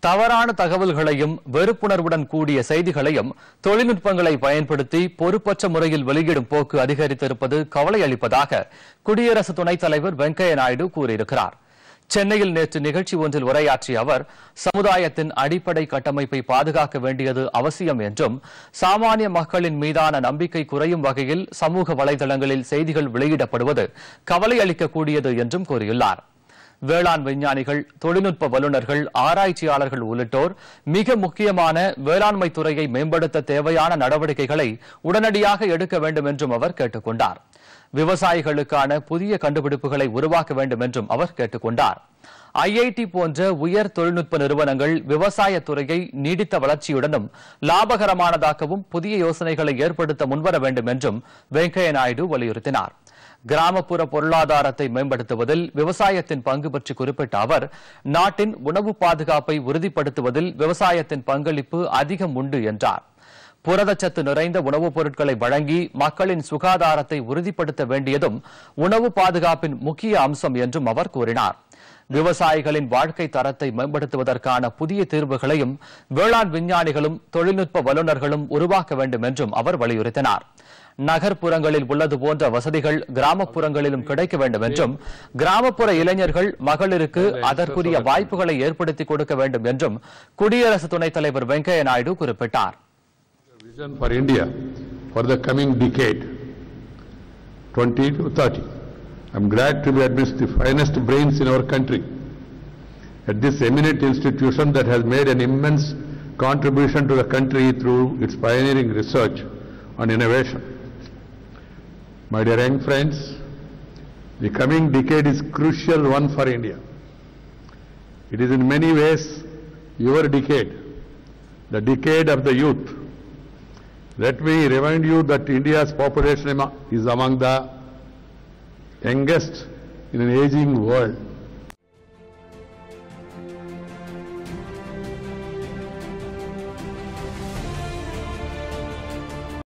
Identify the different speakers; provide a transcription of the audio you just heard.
Speaker 1: தவறான தகவல்களையும் வெறுப்புணர்வுடன் கூடிய செய்திகளையும் தொழில்நுட்பங்களை பயன்படுத்தி பொறுப்பற்ற முறையில் வெளியிடும் போக்கு அதிகரித்திருப்பது கவலை அளிப்பதாக குடியரசு துணைத் தலைவர் வெங்கையா நாயுடு கூறியிருக்கிறார் சென்னையில் நேற்று நிகழ்ச்சி ஒன்றில் உரையாற்றிய அவர் சமுதாயத்தின் அடிப்படை கட்டமைப்பை பாதுகாக்க வேண்டியது அவசியம் என்றும் சாமானிய மக்களின் மீதான நம்பிக்கை குறையும் வகையில் சமூக வலைதளங்களில் செய்திகள் வெளியிடப்படுவது கவலை அளிக்கக்கூடியது என்றும் கூறியுள்ளார் வேளாண் விஞ்ஞானிகள் தொழில்நுட்ப வல்லுநர்கள் ஆராய்ச்சியாளர்கள் உள்ளிட்டோர் மிக முக்கியமான வேளாண்மை துறையை மேம்படுத்த தேவையான நடவடிக்கைகளை உடனடியாக எடுக்க வேண்டும் என்றும் அவர் கேட்டுக் கொண்டார் விவசாயிகளுக்கான புதிய கண்டுபிடிப்புகளை உருவாக்க வேண்டும் என்றும் அவர் கேட்டுக் கொண்டார் ஐஐடி போன்ற உயர் தொழில்நுட்ப நிறுவனங்கள் விவசாயத் துறையை நீடித்த வளர்ச்சியுடனும் லாபகரமானதாக்கவும் புதிய யோசனைகளை ஏற்படுத்த முன்வர வேண்டும் என்றும் வெங்கையா நாயுடு வலியுறுத்தினார் கிராமப்புற பொருளாதாரத்தை மேம்படுத்துவதில் விவசாயத்தின் பங்கு பற்றி குறிப்பிட்ட அவர் நாட்டின் உணவு பாதுகாப்பை உறுதிப்படுத்துவதில் விவசாயத்தின் பங்களிப்பு அதிகம் உண்டு என்றார் புரதச்சத்து நிறைந்த உணவுப் பொருட்களை வழங்கி மக்களின் சுகாதாரத்தை உறுதிப்படுத்த வேண்டியதும் உணவு பாதுகாப்பின் முக்கிய அம்சம் என்றும் அவர் கூறினார் விவசாயிகளின் வாழ்க்கை தரத்தை மேம்படுத்துவதற்கான புதிய தீர்வுகளையும் வேளாண் விஞ்ஞானிகளும் தொழில்நுட்ப வல்லுநர்களும் உருவாக்க வேண்டும் என்றும் அவர் வலியுறுத்தினார் நகர்ப்புறங்களில் உள்ளது போன்ற வசதிகள் கிராமப்புறங்களிலும் கிடைக்க வேண்டும் என்றும் கிராமப்புற இளைஞர்கள் மகளிருக்கு அதற்குரிய வாய்ப்புகளை ஏற்படுத்திக் கொடுக்க வேண்டும் என்றும் குடியரசு துணைத் தலைவர் வெங்கையா நாயுடு குறிப்பிட்டார்
Speaker 2: Vision for India for the coming decade, 20 to 30. I'm glad to be amidst the finest brains in our country at this eminent institution that has made an immense contribution to the country through its pioneering research and innovation. My dear young friends, the coming decade is crucial one for India. It is in many ways your decade, the decade of the youth. Let me remind you that India's population amo- is among the youngest in an aging world.